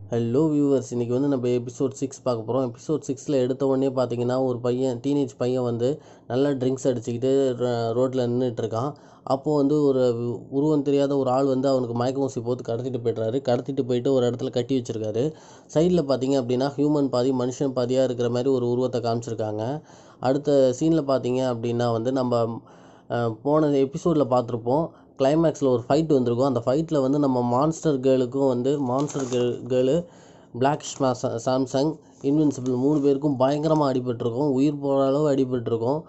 hello viewers இன்றைக்கி வந்து நம்ம எபிசோட் சிக்ஸ் பார்க்க போகிறோம் எபிசோட் சிக்ஸில் எடுத்த உடனே பார்த்தீங்கன்னா ஒரு பையன் டீனேஜ் பையன் வந்து நல்லா ட்ரிங்க்ஸ் அடிச்சுக்கிட்டு ரோட்டில் நின்றுட்டு இருக்கான் அப்போது வந்து ஒரு உருவம் தெரியாத ஒரு ஆள் வந்து அவனுக்கு மயக்க ஊசி போட்டு கடத்திட்டு போய்ட்றாரு கடத்திட்டு போயிட்டு ஒரு இடத்துல கட்டி வச்சுருக்காரு சைடில் பார்த்தீங்க அப்படின்னா ஹியூமன் பாதி மனுஷன் பாதியாக இருக்கிற மாதிரி ஒரு உருவத்தை காமிச்சிருக்காங்க அடுத்த சீனில் பார்த்தீங்க அப்படின்னா வந்து நம்ம அஹ், போன எபிசோடில் பார்த்துருப்போம் கிளைமேக்ஸில் ஒரு ஃபைட் வந்திருக்கும் அந்த ஃபைட்டில் வந்து நம்ம மான்ஸ்டர் கேர்ளுக்கும் வந்து monster girl girl black Samsung invincible மூணு பேருக்கும் பயங்கரமாக அடிபட்டிருக்கும் உயிர் போகிற அளவு அடிபட்டிருக்கும்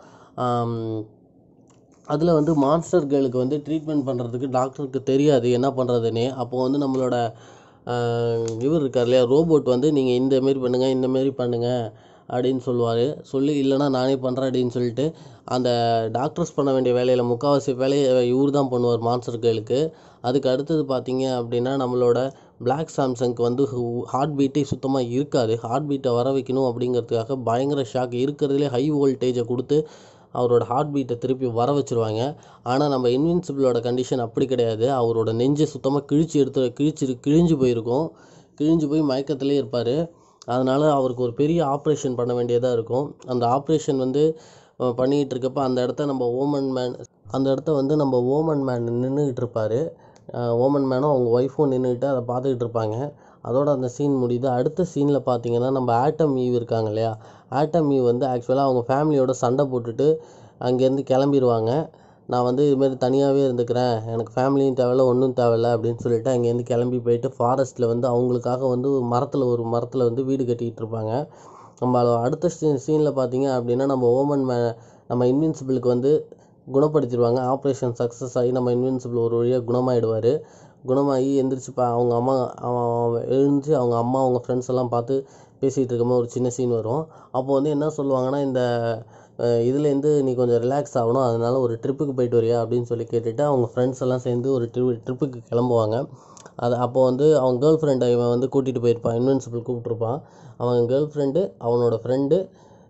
அதில் வந்து மான்ஸ்டர் கேர்ளுக்கு வந்து ட்ரீட்மெண்ட் பண்ணுறதுக்கு டாக்டருக்கு தெரியாது என்ன பண்ணுறதுன்னே அப்போது வந்து நம்மளோட ஆஹ், இவர் இருக்கார் இல்லையா ரோபோட் வந்து நீங்கள் இந்த மாரி பண்ணுங்கள் இந்த மாரி பண்ணுங்கள் அப்படின்னு சொல்லுவார் சொல்லி இல்லைனா நானே பண்ணுறேன் அப்படின்னு சொல்லிட்டு அந்த டாக்டர்ஸ் பண்ண வேண்டிய வேலையில் முக்கால்வாசி வேலையை இவர் தான் பண்ணுவார் மான்ஸ்டர் கேர்ளுக்கு அதுக்கு அடுத்தது பார்த்தீங்க அப்படின்னா நம்மளோட பிளாக் சாம்சங்க்கு வந்து ஹார்ட் பீட்டே சுத்தமாக இருக்காது ஹார்ட் பீட்டை வர வைக்கணும் அப்படிங்கிறதுக்காக பயங்கர ஷாக் இருக்கிறதுலே ஹை வோல்டேஜை கொடுத்து அவரோட ஹார்ட் பீட்டை திருப்பி வர வச்சுருவாங்க ஆனால் நம்ம இன்வின்சிபிளோட கண்டிஷன் அப்படி கிடையாது அவரோட நெஞ்சை சுத்தமாக கிழிச்சு எடுத்து கிழிச்சு கிழிஞ்சு போயிருக்கும் கிழிஞ்சு போய் மயக்கத்திலே இருப்பார் அதனால் அவருக்கு ஒரு பெரிய ஆப்ரேஷன் பண்ண வேண்டியதாக இருக்கும் அந்த ஆப்ரேஷன் வந்து அஹ், பண்ணிக்கிட்டு இருக்கப்ப அந்த இடத்த நம்ம ஓமன் மேன் அந்த இடத்த வந்து நம்ம ஓமன் மேன் நின்றுக்கிட்டு இருப்பார் ஓமன் மேனும் அவங்க ஒய்ஃபும் நின்றுக்கிட்டு அதை பார்த்துக்கிட்டு இருப்பாங்க அதோட அந்த சீன் முடியுது அடுத்த சீனில் பார்த்தீங்கன்னா நம்ம ஆட்டம் ஈவ் இருக்காங்க இல்லையா ஆட்டம் ஈவ் வந்து ஆக்சுவலாக அவங்க ஃபேமிலியோட சண்டை போட்டுட்டு அங்கேருந்து கிளம்பிடுவாங்க நான் வந்து இதுமாரி தனியாகவே இருந்துக்கிறேன் எனக்கு ஃபேமிலியும் தேவையில்ல ஒன்றும் தேவையில்ல அப்படின்னு சொல்லிட்டு அங்கேருந்து கிளம்பி போயிட்டு ஃபாரஸ்ட்டில் வந்து அவங்களுக்காக வந்து மரத்தில் ஒரு மரத்தில் வந்து வீடு கட்டிக்கிட்டு இருப்பாங்க நம்ம அது அடுத்த சீன் சீனில் பார்த்தீங்க அப்படின்னா நம்ம ஓமன் மே நம்ம இன்வின்சிபிளுக்கு வந்து குணப்படுத்திடுவாங்க ஆப்ரேஷன் சக்ஸஸ் ஆகி நம்ம இன்வின்சிபிள் ஒரு வழியாக குணமாயிடுவார் குணமாகி எந்திரிச்சு பா அவங்க அம்மா அவன் அவன் எழுந்துச்சு அவங்க அம்மா அவங்க ஃப்ரெண்ட்ஸ் எல்லாம் பார்த்து பேசிகிட்டு இருக்கும்போது ஒரு சின்ன சீன் வரும் அப்போ வந்து என்ன சொல்லுவாங்கன்னா இந்த அஹ், இதுலேருந்து நீ கொஞ்சம் ரிலாக்ஸ் ஆகணும் அதனால ஒரு ட்ரிப்புக்கு போயிட்டு வரியா அப்படின்னு சொல்லி கேட்டுட்டு அவங்க ஃப்ரெண்ட்ஸ் எல்லாம் சேர்ந்து ஒரு ட்ரிப் ட்ரிப்புக்கு கிளம்புவாங்க அது அப்போ வந்து அவன் கேர்ள் ஃப்ரெண்டை இவன் வந்து கூட்டிகிட்டு போயிருப்பான் இன்வென்சிபிள் கூப்பிட்ருப்பான் அவன் கேர்ள் ஃப்ரெண்டு அவனோட ஃப்ரெண்டு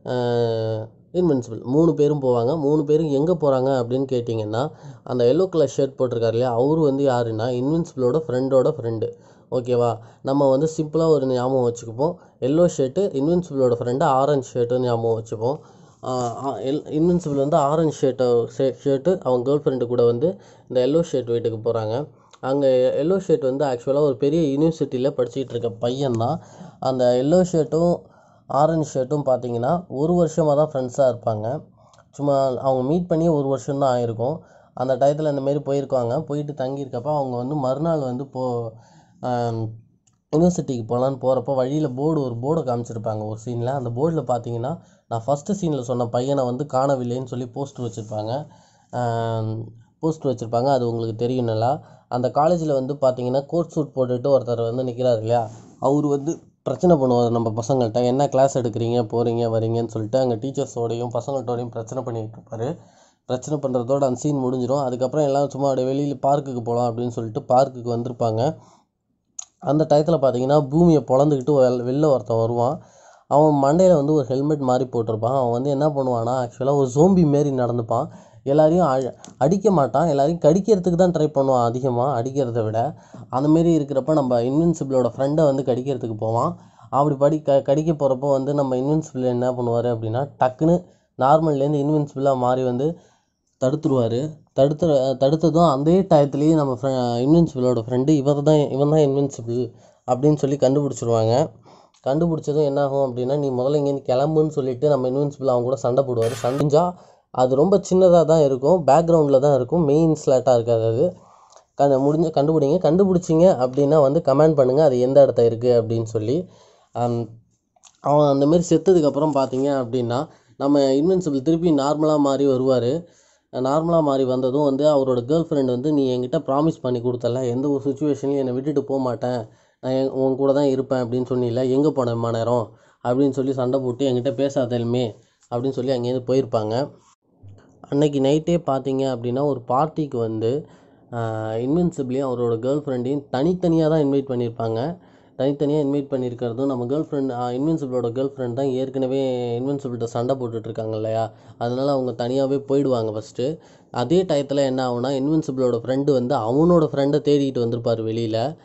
இன்வென்சிபிள் மூணு பேரும் போவாங்க மூணு பேரும் எங்கே போகிறாங்க அப்படின்னு கேட்டிங்கன்னா அந்த எல்லோ கலர் ஷர்ட் போட்டிருக்காரு இல்லையா அவர் வந்து யாருன்னா இன்வென்சிபிளோட ஃப்ரெண்டோட ஃப்ரெண்டு ஓகேவா நம்ம வந்து சிம்பிளாக ஒரு ஞாபகம் வச்சுக்குப்போம் எல்லோ ஷர்ட்டு இன்வென்சிபிளோட ஃப்ரெண்டு ஆரஞ்சு ஷர்ட்டுன்னு ஞாபகம் வச்சுப்போம் இன்வென்சிபிள் வந்து ஆரஞ்சு ஷர்ட்டை ஷர்ட்டு அவன் கேர்ள் ஃப்ரெண்டு கூட வந்து இந்த எல்லோ ஷர்ட் வீட்டுக்கு போகிறாங்க அங்கே எல்லோ ஷர்ட் வந்து ஆக்சுவலாக ஒரு பெரிய யூனிவர்சிட்டியில் படிச்சுக்கிட்டு இருக்க பையன் தான் அந்த எல்லோ ஷர்ட்டும் ஆரஞ்சு ஷர்ட்டும் பார்த்தீங்கன்னா ஒரு வருஷமாக தான் ஃப்ரெண்ட்ஸாக இருப்பாங்க சும்மா அவங்க மீட் பண்ணி ஒரு வருஷம் தான் ஆயிருக்கும் அந்த டயத்தில் இந்த மாரி போயிருக்காங்க போயிட்டு தங்கியிருக்கப்ப அவங்க வந்து மறுநாள் வந்து போ யூனிவர்சிட்டிக்கு போகலான்னு போகிறப்ப வழியில் போர்டு ஒரு போர்டை காமிச்சிருப்பாங்க ஒரு சீனில் அந்த போர்டில் பார்த்தீங்கன்னா நான் ஃபஸ்ட்டு சீனில் சொன்ன பையனை வந்து காணவில்லைன்னு சொல்லி போஸ்டர் வச்சுருப்பாங்க போஸ்டர் வச்சுருப்பாங்க அது உங்களுக்கு தெரியும் நல்லா அந்த காலேஜில் வந்து பார்த்தீங்கன்னா கோட் சூட் போட்டுட்டு ஒருத்தர் வந்து நிற்கிறார் இல்லையா அவர் வந்து பிரச்சனை பண்ணுவார் நம்ம பசங்கள்கிட்ட என்ன கிளாஸ் எடுக்கிறீங்க போகிறீங்க வரீங்கன்னு சொல்லிட்டு அங்கே டீச்சர்ஸோடையும் பசங்கள்கிட்டோடையும் பிரச்சனை பண்ணிகிட்டு இருப்பாரு பிரச்சனை பண்ணுறதோட அந்த சீன் முடிஞ்சிடும் அதுக்கப்புறம் எல்லாம் சும்மா அப்படியே வெளியில் பார்க்குக்கு போகலாம் அப்படின்னு சொல்லிட்டு பார்க்குக்கு வந்திருப்பாங்க அந்த டயத்தில் பார்த்தீங்கன்னா பூமியை பொழந்துக்கிட்டு வெள்- வெளில ஒருத்தன் வருவான் அவன் மண்டையில் வந்து ஒரு ஹெல்மெட் மாதிரி போட்டிருப்பான் அவன் வந்து என்ன பண்ணுவான்னா ஆக்சுவலாக ஒரு ஜோம்பி மாரி நடந்துப்பான் எல்லாரையும் அ- அடிக்க மாட்டான் எல்லாரையும் கடிக்கிறதுக்கு தான் ட்ரை பண்ணுவான் அதிகமாக அடிக்கிறத விட அந்த மாரி இருக்கிறப்ப நம்ம இன்வின்சிபிளோட ஃப்ரெண்டை வந்து கடிக்கிறதுக்கு போவான் அப்படி படி க கடிக்க போகிறப்போ வந்து நம்ம இன்வின்சிபிள் என்ன பண்ணுவார் அப்படின்னா டக்குன்னு நார்மல்லேருந்து இன்வின்சிபிளாக மாறி வந்து தடுத்துருவார் தடுத்து தடுத்ததும் அதே டயத்துலேயே நம்ம ஃப்ரெ இன்வின்சிபிளோட ஃப்ரெண்டு இவர் தான் இவன் தான் இன்வின்சிபிள் அப்படின்னு சொல்லி கண்டுபிடிச்சிருவாங்க கண்டுபிடிச்சதும் என்ன ஆகும் அப்படின்னா நீ முதல்ல இங்கேருந்து கிளம்புன்னு சொல்லிட்டு நம்ம இன்வின்சிபிள் அவங்க கூட சண்டை போடுவார் சண்டைஞ்சா அது ரொம்ப சின்னதாக தான் இருக்கும் பேக்ரவுண்டில் தான் இருக்கும் மெயின் ஸ்லாட்டாக இருக்காது அது கண்டு முடிஞ்ச கண்டுபிடிங்க கண்டுபிடிச்சிங்க அப்படின்னா வந்து கமெண்ட் பண்ணுங்கள் அது எந்த இடத்த இருக்குது அப்படின்னு சொல்லி ஆம், அவன் அந்த மாதிரி செத்ததுக்கப்புறம் பார்த்தீங்க அப்படின்னா நம்ம இன்வென்சிபிள் திருப்பி நார்மலாக மாறி வருவார் நார்மலாக மாறி வந்ததும் வந்து அவரோட கேர்ள் ஃப்ரெண்ட் வந்து நீ என்கிட்ட ப்ராமிஸ் பண்ணி கொடுத்தல எந்த ஒரு சுச்சுவேஷன்லையும் என்னை விட்டுட்டு போக மாட்டேன் நான் என் உன் கூட தான் இருப்பேன் அப்படின்னு சொன்னில எங்கே போனேன் இம்மா நேரம் அப்படின்னு சொல்லி சண்டை போட்டு என்கிட்ட பேசாதலுமே அப்படின்னு சொல்லி அங்கேருந்து போயிருப்பாங்க அன்னைக்கு நைட்டே பார்த்தீங்க அப்படின்னா ஒரு பார்ட்டிக்கு வந்து இன்வென்சிபிளையும் அவரோட கேர்ள் ஃப்ரெண்டையும் தனித்தனியாக தான் இன்வைட் பண்ணியிருப்பாங்க தனித்தனியாக இன்வைட் பண்ணியிருக்கிறதும் நம்ம கேர்ள் ஃப்ரெண்ட் இன்வென்சிபிளோட கேர்ள் ஃப்ரெண்ட் தான் ஏற்கனவே இன்வென்சிபிள்கிட்ட சண்டை போட்டுட்டு இருக்காங்க இல்லையா அதனால அவங்க தனியாகவே போயிடுவாங்க ஃபஸ்ட்டு அதே டயத்தில் என்ன ஆகும்னா இன்வென்சிபிளோட ஃப்ரெண்டு வந்து அவனோட ஃப்ரெண்டை தேடிட்டு வந்திருப்பார் வெளியில்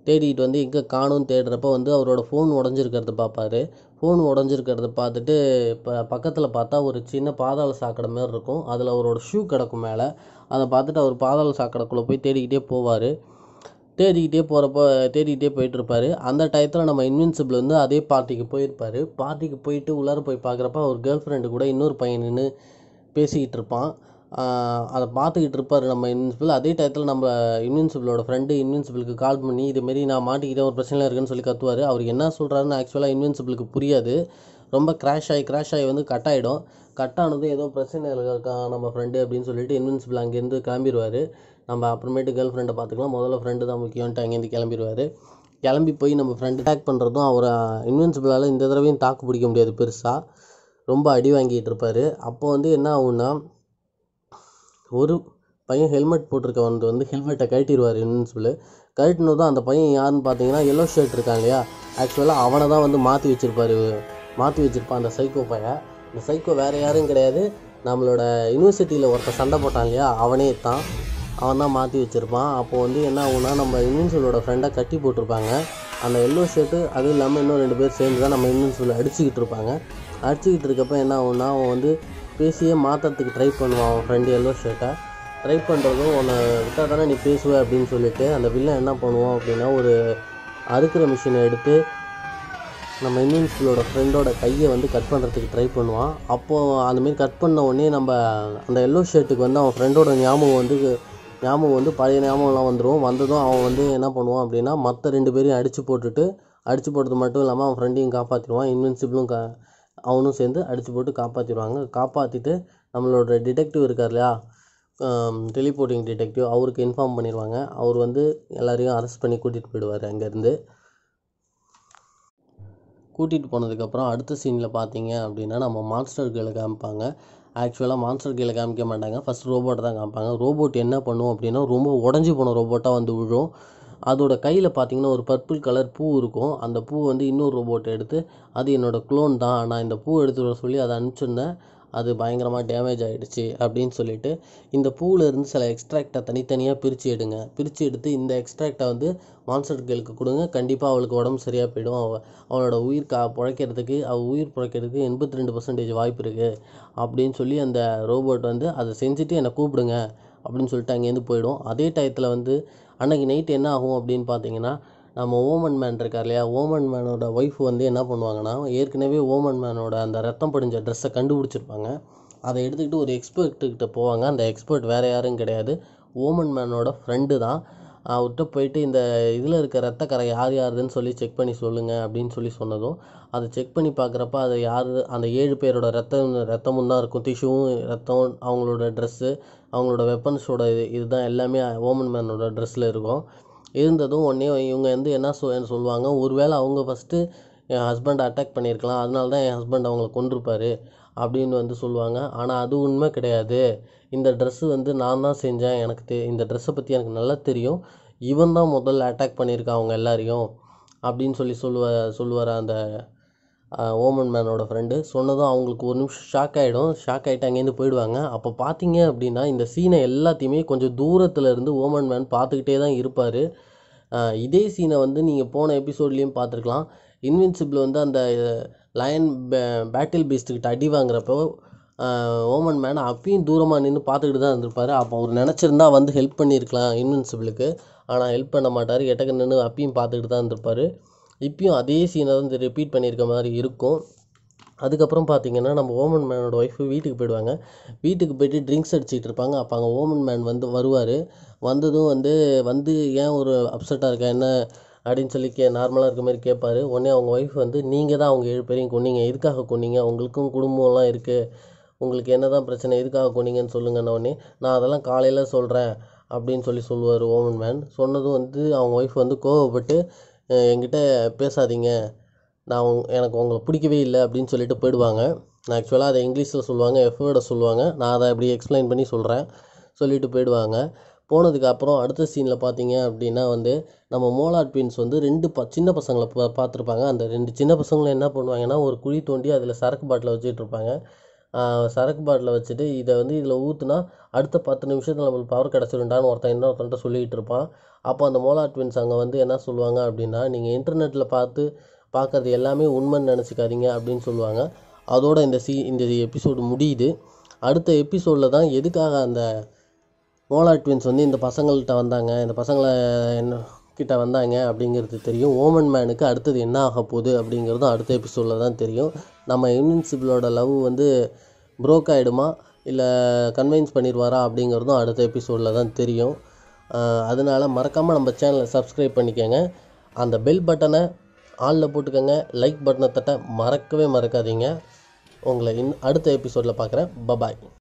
தேடிட்டு வந்து எங்கே காணும்னு தேடுறப்ப வந்து அவரோட ஃபோன் உடஞ்சிருக்கிறத பார்ப்பாரு ஃபோன் உடஞ்சிருக்கிறத பார்த்துட்டு இப்போ பக்கத்தில் பார்த்தா ஒரு சின்ன பாதாள சாக்கடை மாரி இருக்கும் அதில் அவரோட ஷூ கிடக்கும் மேலே அதை பார்த்துட்டு அவர் பாதாள சாக்கடைக்குள்ளே போய் தேடிக்கிட்டே போவார் தேடிக்கிட்டே போகிறப்ப தேடிக்கிட்டே போயிட்டுருப்பாரு அந்த டயத்தில் நம்ம இன்வின்சிபிள் வந்து அதே பார்ட்டிக்கு போயிருப்பார் பார்ட்டிக்கு போயிட்டு உள்ளார போய் பார்க்குறப்ப அவர் கேர்ள் ஃப்ரெண்டு கூட இன்னொரு பையன் நின்று பேசிக்கிட்டு இருப்பான் ஆஹ் அதை பார்த்துக்கிட்டு இருப்பார் நம்ம இன்வின்சிபிள் அதே டயத்தில் நம்ம இன்வின்சிபிளோட ஃப்ரெண்டு இன்வின்சிபிளுக்கு கால் பண்ணி இதுமாரி நான் மாட்டிக்கிட்டேன் ஒரு பிரச்சனை இருக்குன்னு சொல்லி கத்துவார் அவர் என்ன சொல்கிறாருன்னு ஆக்சுவலாக இன்வின்சிபிளுக்கு புரியாது ரொம்ப கிராஷ் ஆகி கிராஷ் ஆகி வந்து கட் ஆகிடும் கட் ஆனதும் ஏதோ பிரச்சனை இருக்கா நம்ம ஃப்ரெண்டு அப்படின்னு சொல்லிட்டு இன்வின்சிபிள் அங்கேருந்து கிளம்பிடுவார் நம்ம அப்புறமேட்டு கேர்ள் ஃப்ரெண்டை பார்த்துக்கலாம் முதல்ல ஃப்ரெண்டு தான் முக்கியம்ன்ட்டு அங்கேருந்து கிளம்பிடுவார் கிளம்பி போய் நம்ம ஃப்ரெண்டு அட்டாக் பண்ணுறதும் அவரை இன்வின்சிபிளால் இந்த தடவையும் தாக்கு பிடிக்க முடியாது பெருசாக ரொம்ப அடி வாங்கிட்டு இருப்பார் அப்போ வந்து என்ன ஆகும்னா ஒரு பையன் ஹெல்மெட் போட்டிருக்கவன் வந்து ஹெல்மெட்டை கழட்டிடுவார் இன்வின்சிபிள் கழட்டினதும் அந்த பையன் யாருன்னு பார்த்தீங்கன்னா எல்லோ ஷர்ட் இருக்கான் இல்லையா ஆக்சுவலாக அவனை தான் வந்து மாற்றி வச்சிருப்பாரு மாற்றி வச்சிருப்பான் அந்த சைக்கோ பையன் இந்த சைக்கோ வேறு யாரும் கிடையாது நம்மளோட யூனிவர்சிட்டியில் ஒருத்தன் சண்டை போட்டான் இல்லையா அவனே தான் அவன் தான் மாற்றி வச்சுருப்பான் அப்போ வந்து என்ன ஆகும்னா நம்ம இன்வின்சிபிளோட ஃப்ரெண்டை கட்டி போட்டிருப்பாங்க அந்த எல்லோ ஷர்ட்டு அதுவும் இல்லாமல் இன்னும் ரெண்டு பேர் சேர்ந்து தான் நம்ம இன்வின்சிபிள் அடிச்சுக்கிட்டு இருப்பாங்க அடிச்சுக்கிட்டு இருக்கப்ப என்ன ஆகும்னா அவன் வந்து பேசியே மாற்றுறதுக்கு ட்ரை பண்ணுவான் அவன் ஃப்ரெண்டு எல்லோ ஷர்ட்டை ட்ரை பண்ணுறதும் உன்னை விட்டால் தானே நீ பேசுவ அப்படின்னு சொல்லிட்டு அந்த வில்லன் என்ன பண்ணுவான் அப்படின்னா ஒரு அறுக்கிற மிஷினை எடுத்து நம்ம இன்வின்சிபிளோட ஃப்ரெண்டோட கையை வந்து கட் பண்ணுறதுக்கு ட்ரை பண்ணுவான் அப்போது அந்தமாரி கட் பண்ண உடனே நம்ம அந்த எல்லோ ஷர்ட்டுக்கு வந்து அவன் ஃப்ரெண்டோட ஞாபகம் வந்து ஞாபகம் வந்து பழைய ஞாபகம்லாம் வந்துடும் வந்ததும் அவன் வந்து என்ன பண்ணுவான் அப்படின்னா மற்ற ரெண்டு பேரையும் அடித்து போட்டுட்டு அடித்து போட்டது மட்டும் இல்லாமல் அவன் ஃப்ரெண்டையும் காப்பாற்றிடுவான் இன்வின்சிபிளும் கா அவனும் சேர்ந்து அடித்து போட்டு காப்பாற்றிடுவாங்க காப்பாற்றிட்டு நம்மளோட டிடெக்டிவ் இருக்கார் இல்லையா டெலிபோர்ட்டிங் டிடெக்டிவ் அவருக்கு இன்ஃபார்ம் பண்ணிடுவாங்க அவர் வந்து எல்லாரையும் அரெஸ்ட் பண்ணி கூட்டிகிட்டு போயிடுவார் அங்கேருந்து கூட்டிகிட்டு போனதுக்கப்புறம் அடுத்த சீனில் பார்த்தீங்க அப்படின்னா நம்ம மான்ஸ்டர் கேலை காமிப்பாங்க ஆக்சுவலாக மான்ஸ்டர் கேலை காமிக்க மாட்டாங்க ஃபஸ்ட் ரோபோட்டை தான் காமிப்பாங்க ரோபோட் என்ன பண்ணும் அப்படின்னா ரொம்ப உடஞ்சி போன ரோபோட்டாக வந்து விழும் அதோட கையில் பார்த்தீங்கன்னா ஒரு பர்பிள் கலர் பூ இருக்கும் அந்த பூ வந்து இன்னொரு ரோபோட் எடுத்து அது என்னோட க்ளோன் தான் நான் இந்த பூ எடுத்துகிட்டு வர சொல்லி அதை அனுப்பிச்சிருந்தேன் அது பயங்கரமாக டேமேஜ் ஆகிடுச்சு அப்படின்னு சொல்லிட்டு இந்த பூவில் இருந்து சில எக்ஸ்ட்ராக்டை தனித்தனியாக பிரித்து எடுங்க பிரித்து எடுத்து இந்த எக்ஸ்ட்ராக்டை வந்து மான்ஸ்டர் கேளுக்கு கொடுங்க கண்டிப்பாக அவளுக்கு உடம்பு சரியாக போயிடும் அவ அவளோட உயிர் கா பிழைக்கிறதுக்கு அவள் உயிர் பிழைக்கிறதுக்கு எண்பத்தி ரெண்டு பர்சன்டேஜ் வாய்ப்பு இருக்குது அப்படின்னு சொல்லி அந்த ரோபோட் வந்து அதை செஞ்சுட்டு என்னை கூப்பிடுங்க அப்படின்னு சொல்லிட்டு அங்கேருந்து போயிடும் அதே டயத்தில் வந்து அன்னைக்கு நைட் என்ன ஆகும் அப்படின்னு பார்த்தீங்கன்னா நம்ம ஓமன் மேன் இருக்கார் இல்லையா ஓமன் மேனோட ஒய்ஃப் வந்து என்ன பண்ணுவாங்கன்னா ஏற்கனவே ஓமன் மேனோட அந்த ரத்தம் படிஞ்ச ட்ரெஸ்ஸை கண்டுபிடிச்சிருப்பாங்க அதை எடுத்துக்கிட்டு ஒரு எக்ஸ்பர்ட்டுக்கிட்ட போவாங்க அந்த எக்ஸ்பர்ட் வேறு யாரும் கிடையாது ஓமன் மேனோட ஃப்ரெண்டு தான் அவர்கிட்ட போயிட்டு இந்த இதில் இருக்க ரத்தக்கரை யார் யாருதுன்னு சொல்லி செக் பண்ணி சொல்லுங்கள் அப்படின்னு சொல்லி சொன்னதும் அதை செக் பண்ணி பார்க்குறப்ப அது யார் அந்த ஏழு பேரோட ரத்தம் ரத்தமும் தான் இருக்கும் டிஷ்யூவும் ரத்தம் அவங்களோட ட்ரெஸ்ஸு அவங்களோட வெப்பன்ஸோட இது இதுதான் எல்லாமே ஓமன் மேனோட ட்ரெஸ்ஸில் இருக்கும் இருந்ததும் உடனே இவங்க வந்து என்ன சொல் சொல்லுவாங்க ஒருவேளை அவங்க ஃபஸ்ட்டு என் ஹஸ்பண்டை அட்டாக் பண்ணியிருக்கலாம் அதனால தான் என் ஹஸ்பண்ட் அவங்கள கொண்டிருப்பாரு அப்படின்னு வந்து சொல்லுவாங்க ஆனால் அது உண்மை கிடையாது இந்த ட்ரெஸ்ஸு வந்து நான் தான் செஞ்சேன் எனக்கு தெ இந்த ட்ரெஸ்ஸை பற்றி எனக்கு நல்லா தெரியும் இவன் தான் முதல்ல அட்டாக் பண்ணியிருக்கான் அவங்க எல்லாரையும் அப்படின்னு சொல்லி சொல்லுவ சொல்லுவார் அந்த ஓமன் மேனோட ஃப்ரெண்டு சொன்னதும் அவங்களுக்கு ஒரு நிமிஷம் ஷாக் ஆகிடும் ஷாக் ஆகிட்டு அங்கேருந்து போயிடுவாங்க அப்போ பார்த்தீங்க அப்படின்னா இந்த சீனை எல்லாத்தையுமே கொஞ்சம் தூரத்தில் இருந்து ஓமன் மேன் பார்த்துக்கிட்டே தான் இருப்பார் இதே சீனை வந்து நீங்கள் போன எபிசோட்லேயும் பார்த்துருக்கலாம் இன்வின்சிபிள் வந்து அந்த லயன் பேட்டில் பீஸ்ட்டுக்கிட்ட அடி வாங்குறப்போ ஓமன் மேன் அப்பயும் தூரமாக நின்று பார்த்துக்கிட்டு தான் இருந்திருப்பார் அப்போ அவர் நினச்சிருந்தா வந்து ஹெல்ப் பண்ணியிருக்கலாம் இன்வின்சிபிளுக்கு ஆனால் ஹெல்ப் பண்ண மாட்டார் எட்டக்க நின்று அப்பயும் பார்த்துக்கிட்டு தான் இருந்திருப்பார் இப்பயும் அதே சீனை வந்து ரிப்பீட் பண்ணியிருக்க மாதிரி இருக்கும் அதுக்கப்புறம் பார்த்தீங்கன்னா நம்ம ஓமன் மேனோட ஒய்ஃபு வீட்டுக்கு போயிடுவாங்க வீட்டுக்கு போயிட்டு ட்ரிங்க்ஸ் அடிச்சிட்டு இருப்பாங்க அப்போ அங்கே ஓமன் மேன் வந்து வருவார் வந்ததும் வந்து வந்து ஏன் ஒரு அப்செட்டாக இருக்க என்ன அப்படின்னு சொல்லி கே நார்மலாக இருக்க மாதிரி கேட்பாரு உடனே அவங்க ஒய்ஃப் வந்து நீங்கள் தான் அவங்க ஏழு பேரையும் கொன்னீங்க எதுக்காக கொன்னீங்க உங்களுக்கும் குடும்பம்லாம் இருக்குது உங்களுக்கு என்ன தான் பிரச்சனை எதுக்காக கொன்னீங்கன்னு சொல்லுங்கன்ன உடனே நான் அதெல்லாம் காலையில் சொல்கிறேன் அப்படின்னு சொல்லி சொல்லுவார் ஓமன் மேன் சொன்னதும் வந்து அவங்க ஒய்ஃப் வந்து கோவப்பட்டு "அஹ் என்கிட்ட பேசாதீங்க நான் உங்க- எனக்கு உங்களை பிடிக்கவே இல்லை அப்படின்னு சொல்லிட்டு போயிடுவாங்க நான் ஆக்சுவலாக அதை இங்கிலீஷில் சொல்லுவாங்க எஃப்வேர்டை சொல்லுவாங்க நான் அதை அப்படி எக்ஸ்பிளைன் பண்ணி சொல்கிறேன் சொல்லிட்டு போயிடுவாங்க போனதுக்கு அப்புறம் அடுத்த சீனில் பார்த்தீங்க அப்படின்னா வந்து நம்ம மோலார் ட்வின்ஸ் வந்து ரெண்டு ப சின்ன பசங்களை பா பார்த்துருப்பாங்க அந்த ரெண்டு சின்ன பசங்களும் என்ன பண்ணுவாங்கன்னா ஒரு குழி தோண்டி அதில் சரக்கு பாட்டிலை வச்சுட்டு இருப்பாங்க ஆஹ் சரக்கு பாட்டில் வச்சுட்டு இதை வந்து இதில் ஊற்றுனா அடுத்த பத்து நிமிஷத்தில் நம்மளுக்கு பவர் கிடச்சிருண்டான்னு ஒருத்தன் இன்னொருத்தன்ட்ட சொல்லிகிட்டு இருப்பான் அப்போ அந்த மோலார் ட்வின்ஸ் அங்கே வந்து என்ன சொல்லுவாங்க அப்படின்னா நீங்கள் இன்டர்நெட்டில் பார்த்து பார்க்கறது எல்லாமே உண்மைன்னு நினச்சிக்காதீங்க அப்படின்னு சொல்லுவாங்க அதோட இந்த சி இந்த எபிசோடு முடியுது அடுத்த எபிசோடில் தான் எதுக்காக அந்த மோலார் ட்வின்ஸ் வந்து இந்த பசங்கள்கிட்ட வந்தாங்க இந்த பசங்களை என்ன கிட்ட வந்தாங்க அப்படிங்கிறது தெரியும் ஓமன் மேனுக்கு அடுத்தது என்ன ஆக போகுது அப்படிங்கிறதும் அடுத்த எபிசோடில் தான் தெரியும் நம்ம இன்வின்சிபிளோட லவ் வந்து ப்ரோக் ஆகிடுமா இல்லை கன்வின்ஸ் பண்ணிடுவாரா அப்படிங்கிறதும் அடுத்த எபிசோடில் தான் தெரியும் ஆஹ் அதனால மறக்காமல் நம்ம சேனலை சப்ஸ்கிரைப் பண்ணிக்கோங்க அந்த பெல் பட்டனை ஆளில் போட்டுக்கோங்க லைக் பட்டனை தட்ட மறக்கவே மறக்காதீங்க உங்களை இன் அடுத்த எபிசோடில் பார்க்குறேன் பபாய்